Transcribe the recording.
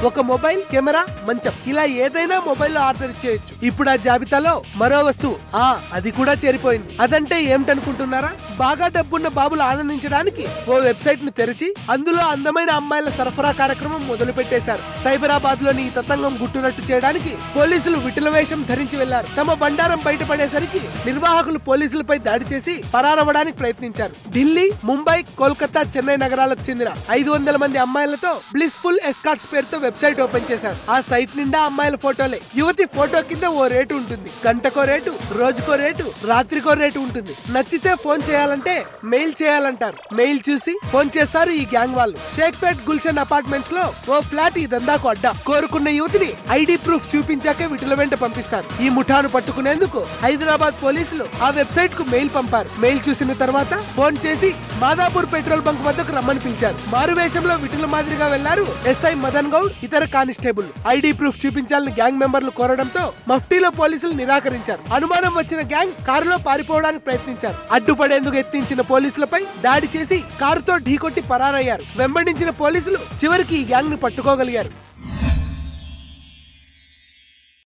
ఒక mobile camera మంచం ఇలా ఏదైనా మొబైల్ లో ఆర్డర్ చేయొచ్చు ఇప్పుడు ఆ జాబితాలో మరో వస్తువు ఆ అది కూడా చేరిపోయింది అదంటే ఏమిటనుకుంటున్నారా బాగా డబ్బున్న బాబులు ఆనందించడానికి ఓ వెబ్సైట్ ను తెరిచి అందులో అందమైన అమ్మాయిల సరఫరా కార్యక్రమం మొదలు పెట్టేశారు సైబరాబాద్ లోని ఈ తతంగం గుట్టునట్టు చేయడానికి పోలీసులు విటుల వేషం ధరించి వెళ్లారు తమ బండారం బయటపడేసరికి నిర్వాహకులు పోలీసులపై దాడి చేసి పరారవడానికి ప్రయత్నించారు ఢిల్లీ ముంబై కోల్కతా చెన్నై నగరాలకు చెందిన ఐదు వందల మంది అమ్మాయిలతో బ్లిస్ఫుల్ ఎస్కార్ట్స్ పేరుతో వెబ్సైట్ ఓపెన్ చేశారు ఆ సైట్ నిండా అమ్మాయిల ఫోటోలే యువతి ఫోటో కింద ఓ రేటు ఉంటుంది గంటకో రేటు రోజుకో రేటు రాత్రికో రేటు ఉంటుంది నచ్చితే ఫోన్ చేయాలంటే మెయిల్ చేయాలంటారు మెయిల్ చూసి ఫోన్ చేస్తారు ఈ గ్యాంగ్ వాళ్ళు షేక్పేట్ గుల్షన్ అపార్ట్మెంట్స్ లో ఓ ఫ్లాట్ ఈ దందాకు అడ్డా కోరుకున్న యువతిని ఐడి ప్రూఫ్ చూపించాకే విటుల వెంట పంపిస్తారు ఈ ముఠాను పట్టుకునేందుకు హైదరాబాద్ పోలీసులు ఆ వెబ్సైట్ కు మెయిల్ పంపారు మెయిల్ చూసిన తర్వాత ఫోన్ చేసి మాదాపూర్ పెట్రోల్ బంక్ వద్దకు రమ్మని పిలిచారు మారు వేషంలో విటుల మాదిరిగా వెళ్లారు ఎస్ఐ మదన్ గౌడ్ ఇతర కానిస్టేబుల్ ఐడి ప్రూఫ్ చూపించాలని గ్యాంగ్ మెంబర్లు కోరడంతో మఫ్టీలో పోలీసులు నిరాకరించారు అనుమానం వచ్చిన గ్యాంగ్ కారులో పారిపోవడానికి ప్రయత్నించారు అడ్డుపడేందుకు ఎత్తించిన పోలీసులపై దాడి చేసి కారుతో ఢీకొట్టి పరారయ్యారు వెంబడించిన పోలీసులు చివరికి ఈ గ్యాంగ్ ను పట్టుకోగలిగారు